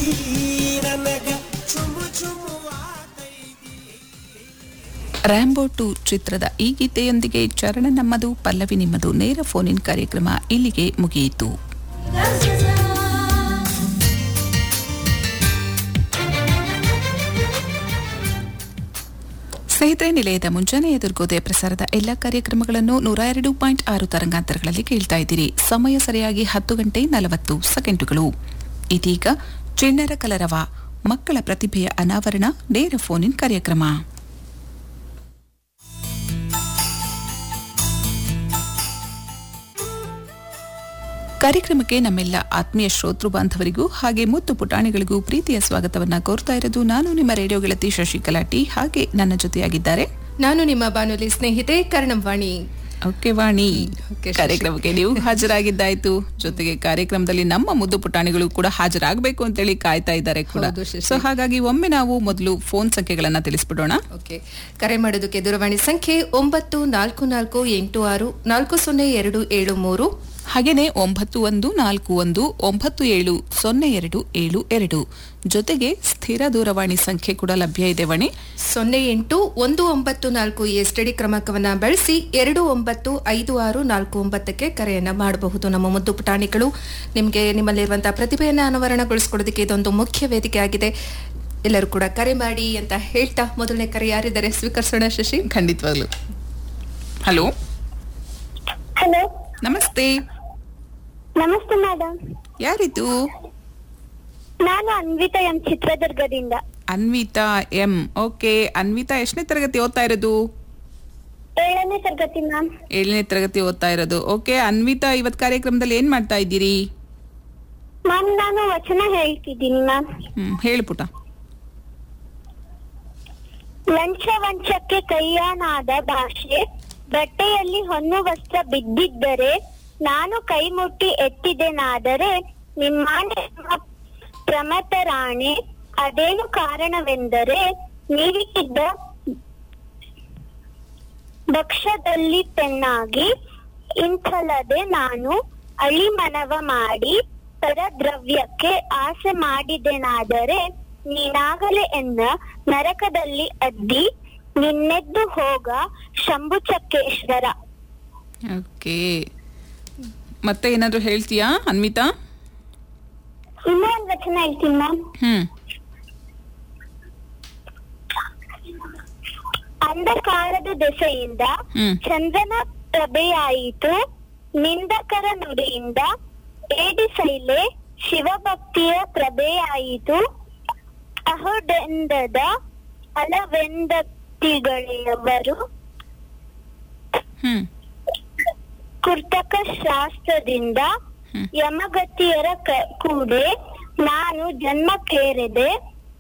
ನನಗ ಚುಮು ಚುಮು ಆತೈತಿ Rambo to ಚಿತ್ರದ ಈ ಗೀತೆಯೊಂದಿಗೆ ಚರಣ ನಮ್ಮದು ಪಲ್ಲವಿ ನಿಮ್ಮದು ನೇರ ಫೋನ್ ಇನ್ ಕಾರ್ಯಕ್ರಮ ಇಲ್ಲಿಗೆ ಮುಗಿಯಿತು ಸ್ನೇಹಿತರೆ ನಿಲಯದ ಮುಂಜಾನೆ ಎದುರ್ಗೋದೆ ಪ್ರಸಾರದ ಎಲ್ಲ ಕಾರ್ಯಕ್ರಮಗಳನ್ನು ನೂರ ಎರಡು ಪಾಯಿಂಟ್ ಆರು ತರಂಗಾಂತರಗಳಲ್ಲಿ ಕೇಳ್ತಾ ಇದ್ದೀರಿ ಸಮಯ ಸರಿಯಾಗಿ ಹತ್ತು ಗಂಟೆ ನಲವತ್ತು ಸೆಕೆಂಡುಗಳು ಇದೀಗ ಚಿಣ್ಣರ ಕಲರವ ಮಕ್ಕಳ ಪ್ರತಿಭೆಯ ಅನಾವರಣ ನೇರ ಫೋನ್ ಇನ್ ಕಾರ್ಯಕ್ರಮ ಕಾರ್ಯಕ್ರಮಕ್ಕೆ ನಮ್ಮೆಲ್ಲ ಆತ್ಮೀಯ ಶ್ರೋತೃ ಬಾಂಧವರಿಗೂ ಹಾಗೆ ಮುತ್ತು ಪುಟಾಣಿಗಳಿಗೂ ಪ್ರೀತಿಯ ಸ್ವಾಗತವನ್ನ ಕೋರ್ತಾ ಇರೋದು ನಾನು ನಿಮ್ಮ ರೇಡಿಯೋ ಗೆಳತಿ ಶಶಿಕಲಾ ಟಿ ಹಾಗೆ ನನ್ನ ಜೊತೆಯಾಗಿದ್ದಾರೆ ನಾನು ನಿಮ್ಮ ಬಾನುಲಿ ಸ್ನೇಹಿತೆ ಕರ್ಣವಾಣಿ ಓಕೆ ವಾಣಿ Okay, ಶಶಿ. ಕಾರ್ಯಕ್ರಮಕ್ಕೆ ನೀವು ಹಾಜರಾಗಿದ್ದಾಯ್ತು ಜೊತೆಗೆ ಕಾರ್ಯಕ್ರಮದಲ್ಲಿ ನಮ್ಮ ಮುದ್ದು ಪುಟಾಣಿಗಳು ಕೂಡ ಹಾಜರಾಗಬೇಕು ಅಂತೇಳಿ ಕಾಯ್ತಾ ಇದ್ದಾರೆ ಕೂಡ ಹೌದು, ಶಶಿ. ಸೊ ಹಾಗಾಗಿ ಒಮ್ಮೆ ನಾವು ಮೊದಲು ಫೋನ್ ಸಂಖ್ಯೆಗಳನ್ನ ತಿಳಿಸ್ಬಿಡೋಣ ಓಕೆ ಕರೆ ಮಾಡೋದಕ್ಕೆ ದೂರವಾಣಿ ಸಂಖ್ಯೆ ಒಂಬತ್ತು ನಾಲ್ಕು ನಾಲ್ಕು ಎಂಟು ಆರು ನಾಲ್ಕು ಸೊನ್ನೆ ಎರಡು ಏಳು ಮೂರು ಹಾಗೇನೆ ಒಂಬತ್ತು ಒಂದು ನಾಲ್ಕು ಒಂದು ಒಂಬತ್ತು ಏಳು ಸೊನ್ನೆ ಎರಡು ಏಳು ಎರಡು ಜೊತೆಗೆ ಸ್ಥಿರ ದೂರವಾಣಿ ಸಂಖ್ಯೆ ಕೂಡ ಲಭ್ಯ ಇದೆ ವಣಿ ಸೊನ್ನೆ ಎಂಟು ಒಂದು ಒಂಬತ್ತು ನಾಲ್ಕು ಎಸ್ ಡಿ ಕ್ರಮಾಂಕವನ್ನ ಬಳಸಿ ಎರಡು ಒಂಬತ್ತು ಐದು ಆರು ನಾಲ್ಕು ಒಂಬತ್ತಕ್ಕೆ ಕರೆಯನ್ನ ಮಾಡಬಹುದು ನಮ್ಮ ಮುದ್ದು ಪುಟಾಣಿಗಳು ನಿಮಗೆ ನಿಮ್ಮಲ್ಲಿರುವಂತಹ ಪ್ರತಿಭೆಯನ್ನ ಅನಾವರಣಗೊಳಿಸ್ಕೊಡೋದಕ್ಕೆ ಇದೊಂದು ಮುಖ್ಯ ವೇದಿಕೆ ಆಗಿದೆ ಎಲ್ಲರೂ ಕೂಡ ಕರೆ ಮಾಡಿ ಅಂತ ಹೇಳ್ತಾ ಮೊದಲನೇ ಕರೆ ಯಾರಿದ್ದಾರೆ ಸ್ವೀಕರಿಸೋಣ ಶಶಿ ಖಂಡಿತವಾಗ್ಲು ಹಲೋ ಹಲೋ ನಮಸ್ತೆ ನಮಸ್ತೆ ಮೇಡಮ್ ಯಾರಿದು ನಾನು ಅನ್ವಿತಾ ಎಂ ಚಿತ್ರದುರ್ಗದಿಂದ ಅನ್ವಿತಾ ಎಂ ಓಕೆ ಅನ್ವಿತಾ ಎಷ್ಟನೇ ತರಗತಿ ಓದ್ತಾ ಇರೋದು ಏಳನೇ ತರಗತಿ ಮ್ಯಾಮ್ ಏಳನೇ ತರಗತಿ ಓದ್ತಾ ಇರೋದು ಓಕೆ ಅನ್ವಿತಾ ಇವತ್ ಕಾರ್ಯಕ್ರಮದಲ್ಲಿ ಏನ್ ಮಾಡ್ತಾ ಇದ್ದೀರಿ ಮ್ಯಾಮ್ ನಾನು ವಚನ ಹೇಳ್ತಿದ್ದೀನಿ ಮ್ಯಾಮ್ ಹ್ಮ್ ಹೇಳು ಪುಟ ಲಂಚ ವಂಚಕ್ಕೆ ಕೈಯಾನಾದ ಭಾಷೆ ಬಟ್ಟೆಯಲ್ಲಿ ಹೊನ್ನು ವಸ್ತ್ರ ಬಿದ್ದಿದ್ದರೆ ನಾನು ಕೈ ಮುಟ್ಟಿ ಎತ್ತಿದೆನಾದರೆ ನಿಮ್ಮಾನೆ ಪ್ರಮತರಾಣೆ ಅದೇನು ಕಾರಣವೆಂದರೆ ನೀವಿಟ್ಟಿದ್ದ ಭಕ್ಷ್ಯದಲ್ಲಿ ತೆನ್ನಾಗಿ ಇಂಥಲ್ಲದೆ ನಾನು ಅಳಿಮನವ ಮಾಡಿ ಪರದ್ರವ್ಯಕ್ಕೆ ಆಸೆ ಮಾಡಿದೆನಾದರೆ ನೀನಾಗಲೇ ಎನ್ನ ನರಕದಲ್ಲಿ ಅದ್ದಿ ನಿನ್ನೆದ್ದು ಹೋಗ ಶಂಭುಚಕ್ರೇಶ್ವರ ಓಕೆ ಮತ್ತೆ ಏನಾದ್ರು ಹೇಳ್ತೀಯಾ ಅನ್ವಿತಾ ಇನ್ನೊಂದು ವಚನ ಹೇಳ್ತೀನಿ ಮ್ಯಾಮ್ ಹ್ಮ್ ಅಂಧಕಾರದ ದೆಸೆಯಿಂದ ಹ್ಮ್. ಚಂದ್ರನ ಪ್ರಭೆಯಾಯಿತು ನಿಂದಕರ ನುಡಿಯಿಂದ ಏಡಿಸೈಲೆ ಶಿವಭಕ್ತಿಯ ಪ್ರಭೆಯಾಯಿತು ಅಹುಡೆಂದದ ಅಲವೆಂದತಿಗಳೆಯವರು ಹ್ಮ್ ಕೃತಕ ಶಾಸ್ತ್ರದಿಂದ ಹ್ಮ್. ಯಮಗತಿಯರ ಕ- ಕೂಡೆ ನಾನು ಜನ್ಮಕ್ಕೇರಿದೆ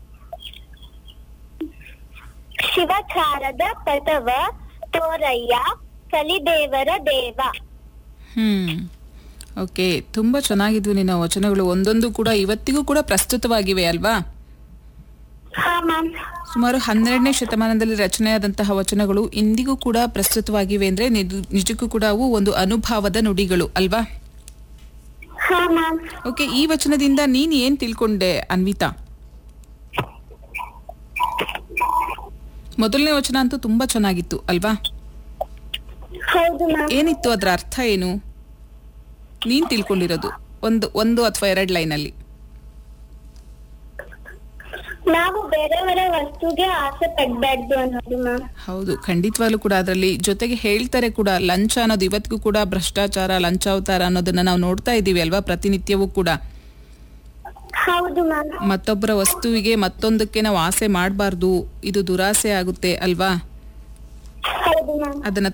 ಶಿವಚಾರದ ಪಥವ ತೋರಯ್ಯ ಕಲಿದೇವರ ದೇವ ಹ್ಮ್ ಓಕೆ ತುಂಬಾ ಚೆನ್ನಾಗಿದ್ವು ನಿನ್ನ ವಚನಗಳು ಒಂದೊಂದು ಕೂಡ ಇವತ್ತಿಗೂ ಕೂಡ ಪ್ರಸ್ತುತವಾಗಿವೆ ಅಲ್ವಾ ಹಾ ಮ್ಯಾಮ್ ಸುಮಾರು ಹನ್ನೆರಡನೇ ಶತಮಾನದಲ್ಲಿ ರಚನೆಯಾದಂತಹ ವಚನಗಳು ಇಂದಿಗೂ ಕೂಡ ಪ್ರಸ್ತುತವಾಗಿವೆ ಅಂದ್ರೆ ನಿಜ- ನಿಜಕ್ಕೂ ಕೂಡ ಅವು ಒಂದು ಅನುಭವದ ನುಡಿಗಳು ಅಲ್ವಾ ಹಾ ಮ್ಯಾಮ್ ಓಕೆ ಈ ವಚನದಿಂದ ನೀನ್ ಏನ್ ತಿಳ್ಕೊಂಡೆ ಅನ್ವಿತಾ ಮೊದಲನೇ ವಚನ ಅಂತೂ ತುಂಬಾ ಚೆನ್ನಾಗಿತ್ತು ಅಲ್ವಾ ಹೌದು ಮ್ಯಾಮ್ ಏನಿತ್ತು ಅದರ ಅರ್ಥ ಏನು ನೀನ್ ತಿಳ್ಕೊಂಡಿರೋದು ಒಂದು ಒಂದು ಅಥವಾ ಎರಡು ಲೈನಲ್ಲಿ ನಾವು ಬೇರೆಯವರ ವಸ್ತುಗೆ ಆಸೆ ಪಡ್ಬಾರ್ದು ಅನ್ನೋದು ಮ್ಯಾಮ್ ಹೌದು ಖಂಡಿತವಾಗ್ಲೂ ಕೂಡ ಅದರಲ್ಲಿ ಜೊತೆಗೆ ಹೇಳ್ತಾರೆ ಕೂಡ ಲಂಚ ಅನ್ನೋದು ಇವತ್ತಿಗೂ ಕೂಡ ಭ್ರಷ್ಟಾಚಾರ ಲಂಚಾವತಾರ ಅನ್ನೋದನ್ನ ನಾವು ನೋಡ್ತಾ ಇದ್ದೀವಿ ಅಲ್ವಾ ಪ್ರತಿನಿತ್ಯವೂ ಕೂಡ ಹೌದು ಮ್ಯಾಮ್ ಮತ್ತೊಬ್ಬರ ವಸ್ತುವಿಗೆ ಮತ್ತೊಂದಕ್ಕೆ ನಾವು ಆಸೆ ಮಾಡಬಾರ್ದು ಇದು ದುರಾಸೆ ಆಗುತ್ತೆ ಅಲ್ವಾ ಹೌದು ಮ್ಯಾಮ್ ಅದನ್ನ